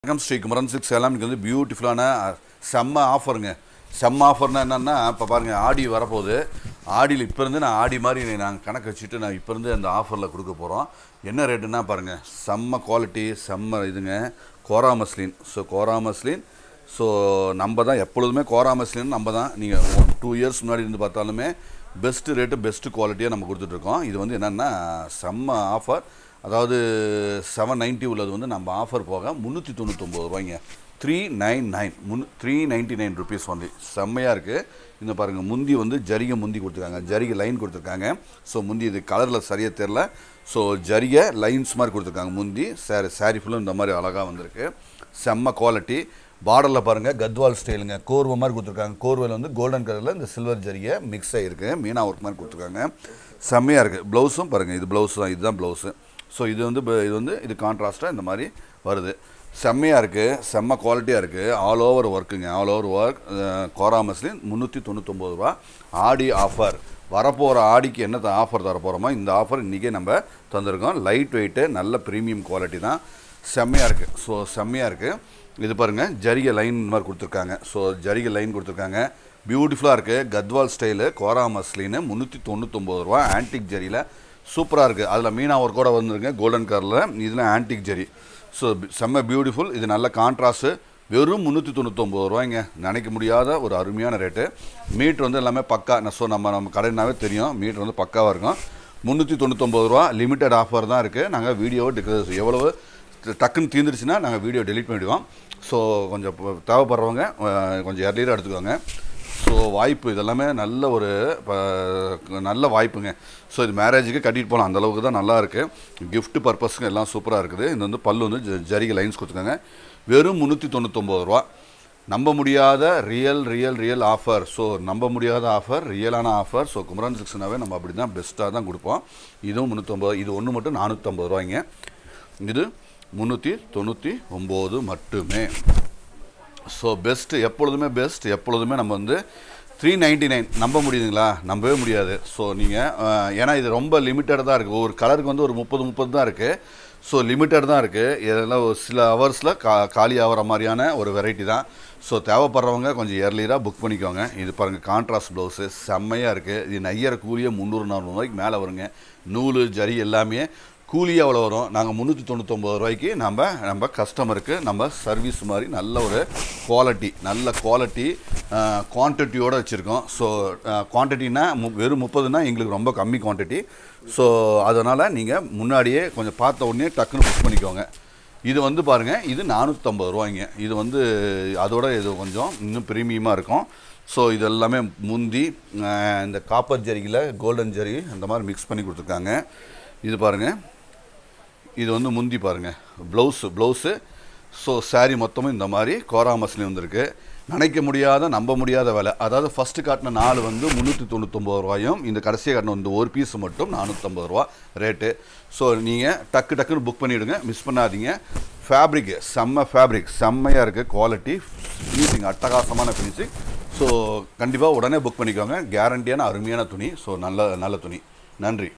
வணக்கம் ஸ்ரீ குமரன் சிக்ஸ் சேலம் இன்றைக்கி வந்து பியூட்டிஃபுல்லான அஹ், செம்ம ஆஃபருங்க செம்ம ஆஃபர்னா என்னென்னா இப்போ பாருங்கள் ஆடி வரப்போகுது ஆடியில் இப்போ இருந்து நான் ஆடி மாதிரி நாங்கள் கணக்கு வச்சுட்டு நான் இப்போ இருந்து அந்த ஆஃபரில் கொடுக்க போகிறோம் என்ன ரேட்டுன்னா பாருங்கள் செம்ம குவாலிட்டி செம்ம இதுங்க kora muslin so kora muslin so நம்ம தான் எப்பொழுதுமே கோரா மஸ்லின் நம்ம தான் நீங்கள் டூ இயர்ஸ் முன்னாடி இருந்து பார்த்தாலுமே பெஸ்ட்டு ரேட்டு பெஸ்ட்டு குவாலிட்டியாக நம்ம கொடுத்துட்ருக்கோம் இது வந்து என்னென்னா செம்ம ஆஃபர் அதாவது செவன் நைன்ட்டி உள்ளது வந்து நம்ம ஆஃபர் போக முந்நூற்றி தொண்ணூத்தொம்பது ரூபாய்ங்க த்ரீ நைன் நைன் முன் த்ரீ நைன்ட்டி நைன் ருபீஸ் வந்து செம்மையாக இருக்குது இந்த பாருங்கள் முந்தி வந்து ஜரிகை முந்தி கொடுத்துருக்காங்க ஜரிகை லைன் கொடுத்துருக்காங்க ஸோ முந்தி இது கலரில் சரியாக தெரில ஸோ ஜரிகை லைன்ஸ் மாதிரி கொடுத்துருக்காங்க முந்தி சாரி சாரி ஃபுல்லும் இந்த மாதிரி அழகாக வந்திருக்கு செம்ம குவாலிட்டி பார்டரில் பாருங்கள் கத்வால் ஸ்டைலுங்க கோர்வை மாதிரி கொடுத்துருக்காங்க கோர்வையில் வந்து கோல்டன் கலரில் இந்த சில்வர் ஜரிகை மிக்ஸ் ஆகிருக்கு மீனா ஒர்க் மாதிரி கொடுத்துருக்காங்க செம்மையாக இருக்குது ப்ளவுஸும் பாருங்கள் இது ப்ளவுஸ் தான் இதுதான் ப்ளவுஸு ஸோ இது வந்து ப- இது வந்து இது கான்ட்ராஸ்ட்டாக இந்த மாதிரி வருது செம்மையாக இருக்குது செம்ம குவாலிட்டியாக இருக்குது ஆல் ஓவர் ஒர்க்குங்க all over work kora muslin முந்நூற்றி தொண்ணூத்தொம்பது ரூபா ஆடி ஆஃபர் வரப்போகிற ஆடிக்கு என்ன ஆஃபர் தர போகிறோமோ இந்த ஆஃபர் இன்றைக்கே நம்ம தந்திருக்கோம் லைட் வெயிட்டு நல்ல ப்ரீமியம் குவாலிட்டி தான் செம்மையாக இருக்குது ஸோ செம்மையாக இருக்குது இது பாருங்கள் ஜரிகை லைன் இந்த மாதிரி கொடுத்துருக்காங்க ஸோ ஜரிகை லைன் கொடுத்துருக்காங்க பியூட்டிஃபுல்லாக இருக்குது கத்வால் ஸ்டைலு கோரா மஸ்லின்னு முந்நூற்றி தொண்ணூத்தொம்பது ரூபா ஆன்டிக் ஜரியில் சூப்பராக இருக்குது அதில் மீனா ஒர்க் கூட வந்துருங்க கோல்டன் கலரில் இதில் ஆன்டிக் ஜரி ஸோ செம்ம பியூட்டிஃபுல் இது நல்ல கான்ட்ராஸ்ட்டு வெறும் முந்நூற்றி தொண்ணூத்தொம்பது ரூபாய்ங்க நினைக்க முடியாத ஒரு அருமையான ரேட்டு மீட்ரு வந்து எல்லாமே பக்கா நான் ஸோ நம்ம நம்ம கடைனாவே தெரியும் மீட்ரு வந்து பக்காவாக இருக்கும் முந்நூற்றி தொண்ணூத்தொம்பது ரூபா லிமிட்டட் ஆஃபர் தான் இருக்குது நாங்கள் வீடியோவை டிக்ளேர் எவ்வளவு டக்குன்னு தீர்ந்துருச்சுன்னா நாங்கள் வீடியோ டெலீட் பண்ணிவிடுவோம் ஸோ கொஞ்சம் ப- தேவைப்படுறவங்க அஹ், கொஞ்சம் எர்லியராக எடுத்துக்கோங்க ஸோ வாய்ப்பு இதெல்லாமே நல்ல ஒரு ப- நல்ல வாய்ப்புங்க ஸோ இது மேரேஜுக்கு கட்டிட்டு போகலாம் அந்த அளவுக்கு தான் நல்லா இருக்குது gift பர்பஸ்க்கு எல்லாம் சூப்பராக இருக்குது இது வந்து பல்லு வந்து ஜ- ஜரிகை லைன்ஸ் கொடுத்துருக்காங்க வெறும் முந்நூற்றி தொண்ணூத்தொம்பது ரூபா நம்ப முடியாத real real real offer so நம்ப முடியாத ஆஃபர் ரியலான ஆஃபர் ஸோ குமரன் சிக்ஸ்னாவே நம்ம அப்படி தான் பெஸ்ட்டாக தான் கொடுப்போம் இதுவும் முந்நூற்றம்பது இது ஒன்று மட்டும் நானூற்றம்பது ரூபாய்ங்க இது முந்நூற்றி தொண்ணூற்றி ஒம்பது மட்டுமே ஸோ பெஸ்ட்டு எப்பொழுதுமே பெஸ்ட் எப்பொழுதுமே நம்ம வந்து த்ரீ நைன்ட்டி நைன் நம்ப முடியுதுங்களா நம்பவே முடியாது ஸோ நீங்கள் ஏன்னா இது ரொம்ப லிமிட்டட் தான் இருக்குது ஒரு கலருக்கு வந்து ஒரு முப்பது முப்பது தான் இருக்குது ஸோ லிமிட்டட் தான் இருக்குது இதெல்லாம் ஒரு சில ஹவர்ஸில் கா காலி ஆகிற மாதிரியான ஒரு வெரைட்டி தான் ஸோ தேவைப்படுறவங்க கொஞ்சம் இயர்லியராக புக் பண்ணிக்கோங்க இது பாருங்கள் கான்ட்ராஸ்ட் ப்ளவுஸு செம்மையாக இருக்குது இது நையற கூலியே முந்நூறு நானூறு ரூபாய்க்கு மேலே வருங்க நூல் ஜரி எல்லாமே கூலி எவ்வளோ வரும் நாங்கள் முந்நூற்றி தொண்ணூத்தொம்பது ரூபாய்க்கு நம்ம நம்ம கஸ்டமருக்கு நம்ம சர்வீஸ் மாதிரி நல்ல ஒரு குவாலிட்டி நல்ல குவாலிட்டி குவான்டிட்டியோடு வச்சுருக்கோம் ஸோ குவான்டிட்டினா வெறும் முப்பதுனா எங்களுக்கு ரொம்ப கம்மி குவான்டிட்டி ஸோ அதனால் நீங்கள் முன்னாடியே கொஞ்சம் பார்த்த உடனே டக்குன்னு புக் பண்ணிக்கோங்க இது வந்து பாருங்கள் இது நானூற்றம்பது ரூபாய்ங்க இது வந்து அதோட இது கொஞ்சம் இன்னும் ப்ரீமியமாக இருக்கும் ஸோ இது எல்லாமே முந்தி அஹ், இந்த காப்பர் ஜரிகில் கோல்டன் ஜரி அந்த மாதிரி மிக்ஸ் பண்ணி கொடுத்துருக்காங்க இது பாருங்கள் இது வந்து முந்தி பாருங்கள் ப்ளவுஸு ப்ளவுஸு ஸோ saree மொத்தமும் இந்த மாதிரி கோரா மஸ்லின் வந்திருக்கு நினைக்க முடியாத நம்ப முடியாத விலை அதாவது ஃபஸ்ட்டு காட்டின நாலு வந்து முந்நூற்றி தொண்ணூத்தொம்பது ரூபாயும் இந்த கடைசியாக காட்டின இந்த ஒரு பீஸ் மட்டும் நானூற்றம்பது ரூபா ரேட்டு ஸோ நீங்கள் டக்கு டக்குன்னு புக் பண்ணிவிடுங்க மிஸ் பண்ணாதீங்க ஃபேப்ரிக்கு செம்ம ஃபேப்ரிக் செம்மையாக இருக்குது குவாலிட்டி ஃபினிஷிங் அட்டகாசமான ஃபினிஷிங் ஸோ கண்டிப்பாக உடனே புக் பண்ணிக்கோங்க கேரண்டியான அருமையான துணி ஸோ நல்ல நல்ல துணி நன்றி